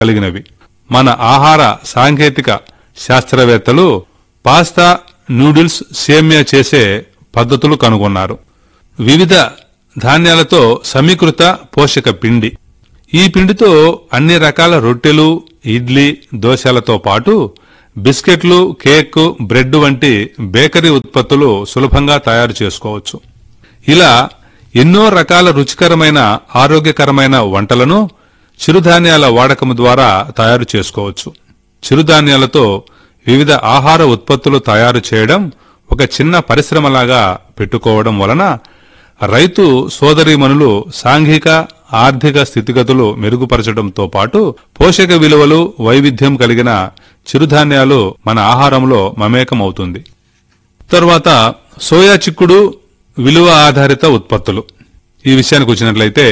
కలిగినవి మన ఆహార సాంకేతిక శాస్త్రవేత్తలు పాస్తా నూడిల్స్ సేమ్యా చేసే పద్ధతులు కనుగొన్నారు వివిధ ధాన్యాలతో సమీకృత పోషక పిండి ఈ పిండితో అన్ని రకాల రొట్టెలు ఇడ్లీ దోశలతో పాటు బిస్కెట్లు కేక్ బ్రెడ్ వంటి బేకరీ ఉత్పత్తులు సులభంగా తయారు చేసుకోవచ్చు ఇలా ఎన్నో రకాల రుచికరమైన ఆరోగ్యకరమైన వంటలను చిరుధాన్యాల వాడకం ద్వారా తయారు చేసుకోవచ్చు చిరుధాన్యాలతో వివిధ ఆహార ఉత్పత్తులు తయారు చేయడం ఒక చిన్న పరిశ్రమలాగా పెట్టుకోవడం వలన రైతు సోదరీమణులు సాంఘిక ఆర్థిక స్థితిగతులు మెరుగుపరచడంతో పాటు పోషక విలువలు వైవిధ్యం కలిగిన చిరుధాన్యాలు మన ఆహారంలో మమేకమవుతుంది తరువాత సోయా చిక్కుడు విలువ ఆధారిత ఉత్పత్తులు ఈ విషయానికి వచ్చినట్లయితే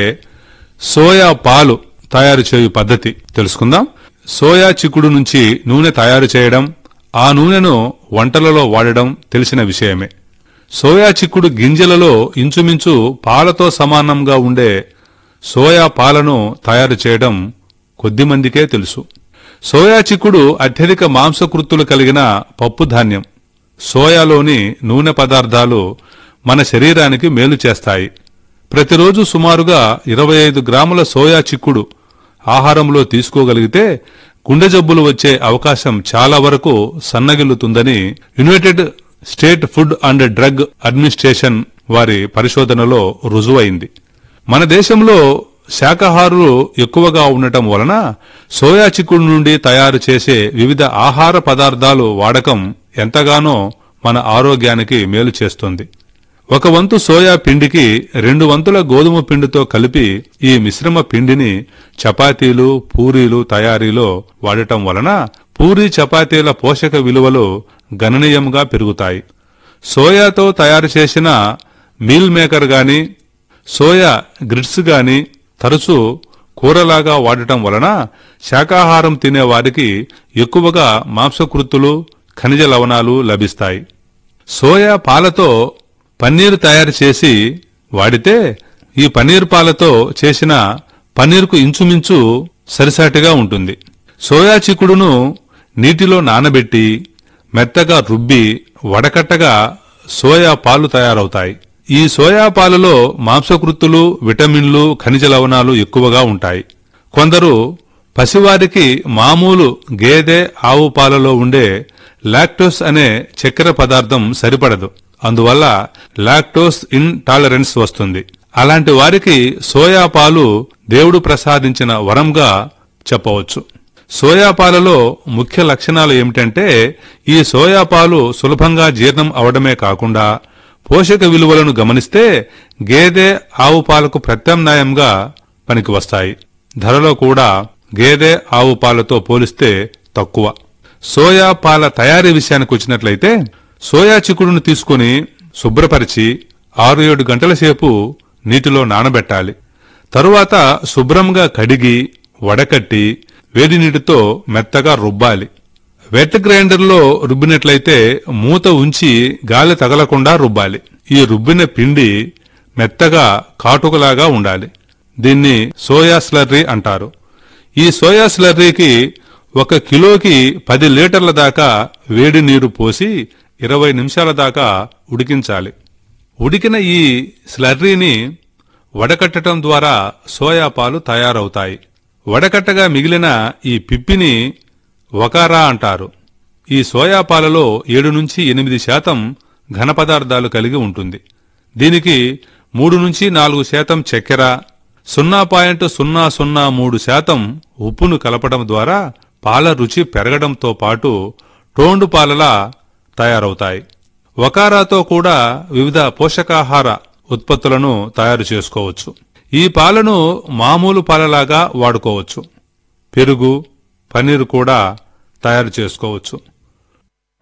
సోయా పాలు తయారు చేయు పద్ధతి తెలుసుకుందాం సోయా చిక్కుడు నుంచి నూనె తయారు చేయడం ఆ నూనెను వంటలలో వాడడం తెలిసిన విషయమే సోయా చిక్కుడు గింజలలో ఇంచుమించు పాలతో సమానంగా ఉండే సోయా పాలను తయారు చేయడం కొద్దిమందికే తెలుసు సోయా చిక్కుడు అత్యధిక మాంసకృత్తులు కలిగిన పప్పు ధాన్యం సోయాలోని నూనె పదార్థాలు మన శరీరానికి మేలు చేస్తాయి ప్రతిరోజు సుమారుగా ఇరవై ఐదు గ్రాముల సోయా చిక్కుడు ఆహారంలో తీసుకోగలిగితే గుండె జబ్బులు వచ్చే అవకాశం చాలా వరకు సన్నగిల్లుతుందని united state food and drug administration వారి పరిశోధనలో రుజువైంది మన దేశంలో శాకాహారులు ఎక్కువగా ఉండటం వలన సోయా చిక్కుడు నుండి తయారు చేసే వివిధ ఆహార పదార్థాలు వాడకం ఎంతగానో మన ఆరోగ్యానికి మేలు చేస్తుంది ఒక వంతు సోయా పిండికి రెండు వంతుల గోధుమ పిండితో కలిపి ఈ మిశ్రమ పిండిని చపాతీలు పూరీలు తయారీలో వాడటం వలన పూరీ చపాతీల పోషక విలువలు గణనీయంగా పెరుగుతాయి సోయాతో తయారు చేసిన మీల్ మేకర్ గాని సోయా గ్రిడ్స్ గాని తరచూ కూరలాగా వాడటం వలన శాకాహారం తినే వారికి ఎక్కువగా మాంసకృత్తులు ఖనిజ లవణాలు లభిస్తాయి సోయా పాలతో పన్నీరు తయారు చేసి వాడితే ఈ పన్నీర్ పాలతో చేసిన పన్నీర్కు ఇంచుమించు సరిసాటిగా ఉంటుంది సోయా చిక్కుడును నీటిలో నానబెట్టి మెత్తగా రుబ్బి వడకట్టగా సోయా పాలు తయారవుతాయి ఈ సోయా పాలలో మాంసకృత్తులు విటమిన్లు ఖనిజ లవణాలు ఎక్కువగా ఉంటాయి కొందరు పసివారికి మామూలు గేదె ఆవు పాలలో ఉండే లాక్టోస్ అనే చక్కెర పదార్థం సరిపడదు అందువల్ల లాక్టోస్ ఇన్ టాలరెన్స్ వస్తుంది అలాంటి వారికి సోయా పాలు దేవుడు ప్రసాదించిన వరంగా చెప్పవచ్చు సోయా పాలలో ముఖ్య లక్షణాలు ఏమిటంటే ఈ సోయా పాలు సులభంగా జీర్ణం అవడమే కాకుండా పోషక విలువలను గమనిస్తే గేదె ఆవు పాలకు ప్రత్యామ్నాయంగా పనికి వస్తాయి ధరలో కూడా గేదె ఆవు పాలతో పోలిస్తే తక్కువ సోయా పాల తయారీ విషయానికి వచ్చినట్లయితే సోయా చిక్కుడును తీసుకుని శుభ్రపరిచి ఆరు ఏడు గంటల సేపు నీటిలో నానబెట్టాలి తరువాత శుభ్రంగా కడిగి వడకట్టి వేడి నీటితో మెత్తగా రుబ్బాలి వెట్ గ్రైండర్లో రుబ్బినట్లయితే మూత ఉంచి గాలి తగలకుండా రుబ్బాలి ఈ రుబ్బిన పిండి మెత్తగా కాటుకలాగా ఉండాలి దీన్ని సోయా స్లర్రీ అంటారు ఈ సోయా స్లర్రీకి ఒక కిలోకి పది లీటర్ల దాకా వేడి నీరు పోసి ఇరవై నిమిషాల దాకా ఉడికించాలి ఉడికిన ఈ స్లర్రీని వడకట్టడం ద్వారా సోయా పాలు తయారవుతాయి వడకట్టగా మిగిలిన ఈ పిప్పిని వకారా అంటారు ఈ సోయా పాలలో ఏడు నుంచి ఎనిమిది శాతం ఘన పదార్థాలు కలిగి ఉంటుంది దీనికి మూడు నుంచి నాలుగు శాతం చక్కెర సున్నా పాయింట్ సున్నా సున్నా మూడు శాతం ఉప్పును కలపడం ద్వారా పాల రుచి పెరగడంతో పాటు టోండు పాలలా తయారవుతాయి వకారాతో కూడా వివిధ పోషకాహార ఉత్పత్తులను తయారు చేసుకోవచ్చు ఈ పాలను మామూలు పాలలాగా వాడుకోవచ్చు పెరుగు పన్నీరు కూడా తయారు చేసుకోవచ్చు